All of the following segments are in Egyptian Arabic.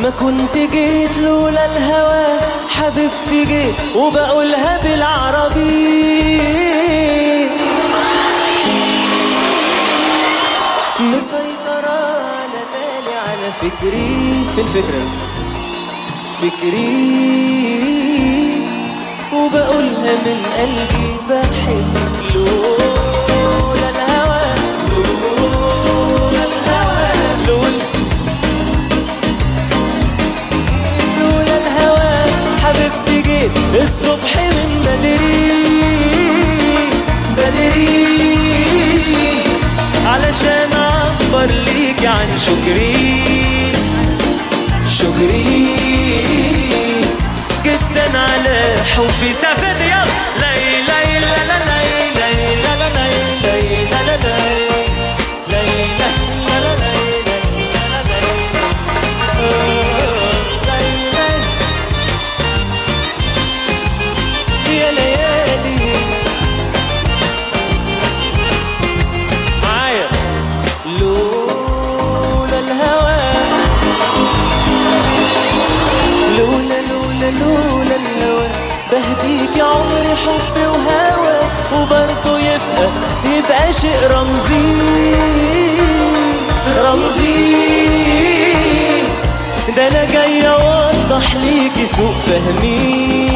ما كنت جيت لولا الهوى حبيبتي جيت وبقولها بالعربي مسيطرة على بالي على فكري في الفكرة فكري وبقولها من قلبي بحب لولا الهوى لولا الهوى لولا لولا الهوى حبيبتي جيت الصبح من بدري بدري علشان اعبر ليك عن شكري شكري جدا على حبي سافر يلا لي لي لا لا لي لي لا لا لي لي لا لا لي لي لا لا لا لي لي لا لا لي آه، لي لي يا ليالي معايا لولا الهوى لولا لولا لولا الهوى بهديك يا عمري حب وهوى وبرضه يبقى يبقى شيء رمزي رمزي ده انا جاي اوضح ليكي سوء فهمي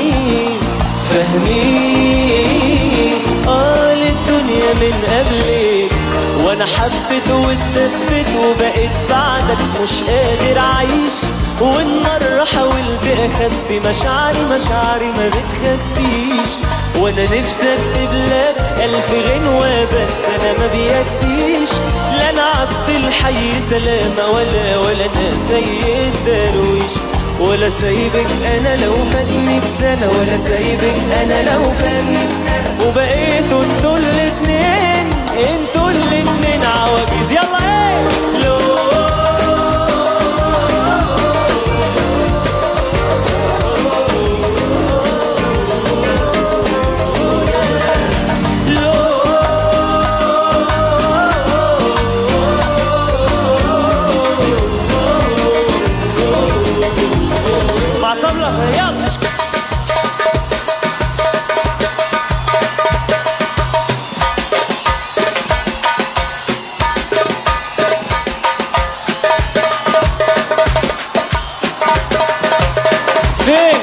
فهمي اه للدنيا من قبلك وانا حبيت واتدبت وبقيت بعدك مش قادر اعيش والمرة حاولت اخبي مشاعري مشاعري ما بتخبيش وانا نفسي اكتب لك الف غنوة بس انا ما بيديش لا انا عبد الحي سلامة ولا ولا انا سيد درويش ولا سايبك انا لو فات مية سنة ولا سايبك انا لو فات مية سنة وبقيتوا انتوا الاتنين انتوا الاتنين عواجيز يلا ايه لو مع طبلة يلا فين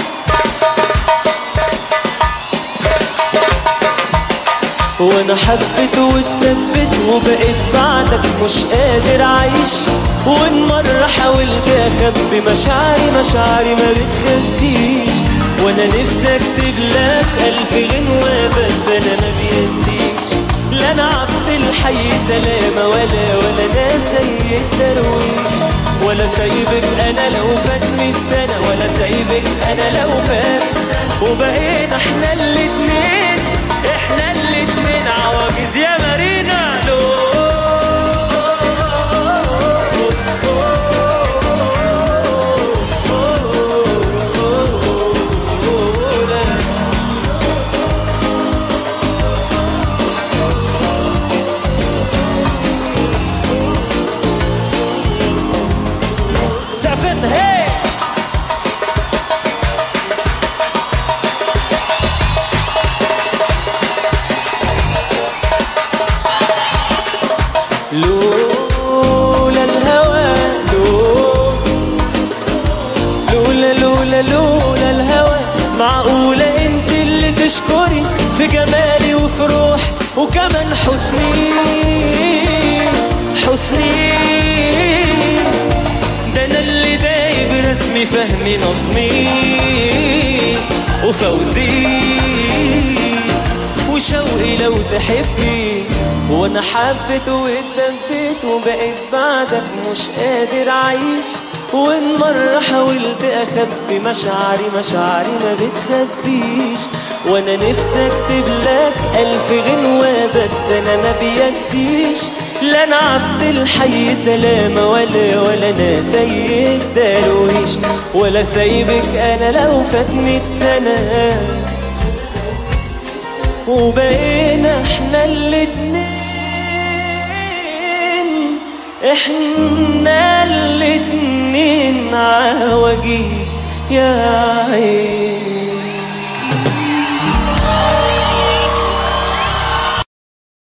وانا حبيت واتثبت وبقيت بعدك مش قادر اعيش وان مرة حاولت اخبي مشاعري مشاعري ما بتخبيش وانا نفسي اكتب لك الف غنوة بس انا ما بيديش لا انا عبد الحي سلامة ولا ولا انا سيد درويش ولا سايبك انا لو فات مية سنة ولا سايبك انا لو فات سنة وبقينا احنا الاتنين احنا الاتنين عواجيز يا مارينا لو سافن هي لولا الهوى لو- لولا لولا لولا الهوى معقولة انت اللي تشكري في جمالي وفي روحي وكمان حسني حسني ده انا اللي دايب رسمي فهمي نظمي وفوزي وشوقي لو تحبي وانا حبيت واتدبيت وبقيت بعدك مش قادر اعيش وان مرة حاولت اخبي مشاعري مشاعري ما بتخبيش وانا نفسي اكتب لك الف غنوة بس انا ما بيديش لا انا عبد الحي سلامة ولا ولا انا سيد درويش ولا سايبك انا لو فات مية سنة وبقينا احنا الاتنين احنا